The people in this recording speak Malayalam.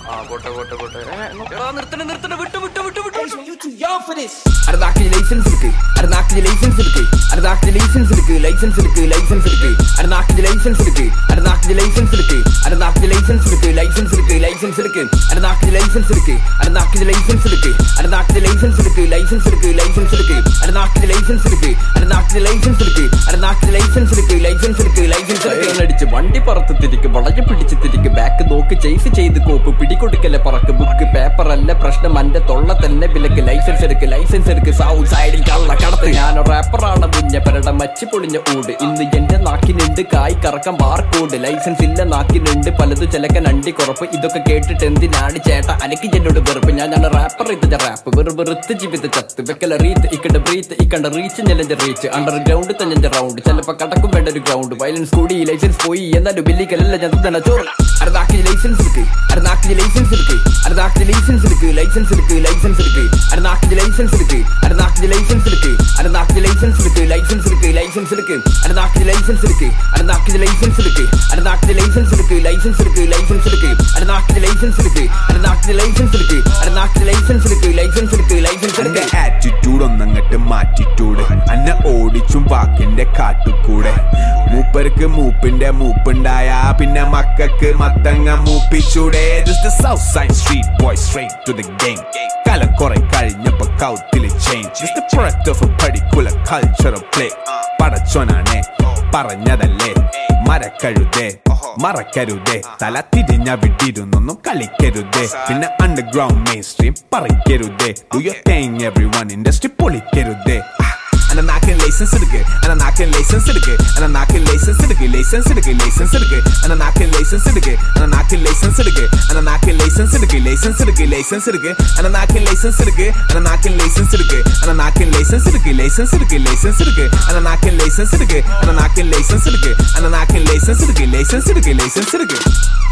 ആ പോട്ടെ പോട്ടെ പോട്ടെ ഏ, എടാ, നിർത്തണേ നിർത്തണേ വിട്ടു വിട്ടു വിട്ടു വിട്ടു വിട്ടു. You too young for this. അടുത്താക്കിയ ലൈസൻസ് എടുക്ക് അടുത്താക്കിയ ലൈസൻസ് എടുക്ക് അടുത്താക്കിയ ലൈസൻസ് എടുക്ക് ലൈസൻസ് എടുക്ക് ലൈസൻസ് എടുക്ക് അടുത്താക്കിയ ലൈസൻസ് എടുക്ക് അടുത്താക്കിയ ലൈസൻസ് എടുക്ക് അടുത്താക്കിയ ലൈസൻസ് എടുക്ക് ലൈസൻസ് എടുക്ക് ലൈസൻസ് എടുക്ക് അടുത്താക്കിയ ലൈസൻസ് എടുക്ക് അടുത്താക്കിയ ലൈസൻസ് എടുക്ക് അടുത്താക്കിയ ലൈസൻസ് എടുക്ക് ലൈസൻസ് എടുക്ക് ലൈസൻസ് എടുക്ക് അടുത്താക്കിയ ലൈസൻസ് എടുക്ക് അടുത്താക്കിയ ലൈസൻസ് എടുക്ക് അടുത്താക്കിയ ലൈസൻസ് എടുക്ക് ലൈസൻസ് എടുക്ക് ലൈസൻസ് എടുക്ക് അടിച്ച് വണ്ടി പറത്ത് തിരിക്ക് വളഞ്ഞു പിടിച്ച് തിരിക്ക് ബാക്ക് നോക്ക് ചേസ് ചെയ്ത് കോപ്പ് പിടികൊടുക്കല്ലേ പറക്ക് ബുക്ക് പേപ്പർ അല്ല പ്രശ്നം അന്റെ തൊള്ള തന്നെ വിലക്ക് ലൈസൻസ് എടുക്ക് ലൈസൻസ് എടുക്ക് സൗണ്ട് സൈഡിൽ കള്ള കടത്ത് ഞാൻ റാപ്പറാണ് മുഞ്ഞ പരട മച്ചി പൊളിഞ്ഞ ഊട് ഇന്ന് എന്റെ നാക്കിനുണ്ട് കായ് കറക്കം ബാർകോഡ് ലൈസൻസ് ഇല്ല നാക്കിനുണ്ട് പലത് ചിലക്കൻ അണ്ടി കുറപ്പ് ഇതൊക്കെ കേട്ടിട്ട് എന്തിനാണ് ചേട്ട അനക്ക് എന്നോട് വെറുപ്പ് ഞാൻ ഞാൻ റാപ്പർ ഇത് റാപ്പ് വെറു വെറുത്ത് ജീവിത ചത്ത് വെക്കല റീത്ത് ഇക്കണ്ട ബ്രീത്ത് ഇക്കണ്ട റീച്ച് നിലഞ്ഞ റീച്ച് അണ്ടർ ഗ്രൗണ്ട് തന്നെ റൗണ്ട് ചിലപ്പോ കടക്കും വേണ്ട ഒരു ഗ്രൗണ്ട് വയലൻസ് കൂടി ലൈസൻസ് പോയി എന്നാലും ബില്ലിക്കലല്ല ഞാൻ തന്നെ ചോറ് അടുത്താക്കിയ ലൈസൻസ് എടുക്ക് അടുത്താക്കിയ ലൈസൻസ് എടുക്ക് അടുത്താക്കിയ ലൈസൻസ് എടുക്ക് ലൈസൻസ് എടുക്ക് ലൈസൻസ് എടുക്ക് അടുത്താക്കിയ ലൈസൻസ് എടുക്ക് അടുത്താക്കിയ ലൈസൻസ് എടുക്ക് അടുത്താക്കിയ ലൈസൻസ് എടുക്ക് ലൈസൻസ് എടുക്ക് ലൈസൻസ് എടുക്ക് അടുത്താക്കിയ ലൈസൻസ് എടുക്ക് അടുത്താക്കിയ ലൈസൻസ് എടുക്ക് അടുത്താക്കിയ ലൈസൻസ് എടുക്ക് ലൈസൻസ് എടുക്ക് ലൈസൻസ് എടുക്ക് അടുത്താക്കിയ ലൈസൻസ് എടുക്ക് അടുത്താക്കിയ ലൈസൻസ് എടുക്ക് അടുത്താക്കിയ ലൈസൻസ് എടുക്ക് ലൈസൻസ് എടുക്ക് ലൈസൻസ് എന്റെ എടുക്ക് ആറ്റിറ്റ്യൂഡ് ഒന്നങ്ങട്ട് മാറ്റിറ്റ്യൂഡ് അന്നെ ഓടിച്ചും വാക്കിന്റെ കാട്ടുകൂടെ മൂപ്പർക്ക് മൂപ്പിന്റെ മൂപ്പുണ്ടായ പിന്നെ മക്കൾക്ക് മത്തങ്ങ മൂപ്പിച്ചൂടെ south side street boy straight to the game കാലം കുറെ കഴിഞ്ഞപ്പോ കൗത്തില് change the product of a particular cultural play പടച്ചോനാണേ പറഞ്ഞതല്ലേ മരക്കഴുതേ മറക്കരുതേ തല തിരിഞ്ഞ വിട്ടിരുന്നൊന്നും കളിക്കരുതേ പിന്നെ അണ്ടർഗ്രൗണ്ട് മെയിൻ സ്ട്രീം പറിക്കരുതേ do you think every one industry പൊളിക്കരുതേ അന നാക്കിൻ ലൈസൻസ് എടുക്ക് അന നാക്കിൻ ലൈസൻസ് എടുക്ക് അന നാക്കിൻ ലൈസൻസ് എടുക്ക് ലൈസൻസ് എടുക്ക് ലൈസൻസ് എടുക്ക് അന നാക്കിൻ ലൈസൻസ് എടുക്ക് അന നാക്കിൻ ലൈസൻസ് എടുക്ക് അന നാക്കിൻ ലൈസൻസ് എടുക്ക് ലൈസൻസ് എടുക്ക് ലൈസൻസ് എടുക്ക് അന നാക്കിൻ ലൈസൻസ് എടുക്ക് അന നാക്കിൻ ലൈസൻസ് എടുക്ക് അന നാക്കിൻ ലൈസൻസ് എടുക്ക് ലൈസൻസ് എടുക്ക് ലൈസൻസ് എടുക്ക് അന നാക്കിൻ ലൈസൻസ് എടുക്ക് അന നാക്കിൻ ലൈസൻസ് എടുക്ക് അന നാക്കിൻ ലൈസൻസ് എടുക്ക് ലൈസൻസ് എടുക്ക് ലൈസൻസ് എടുക്ക്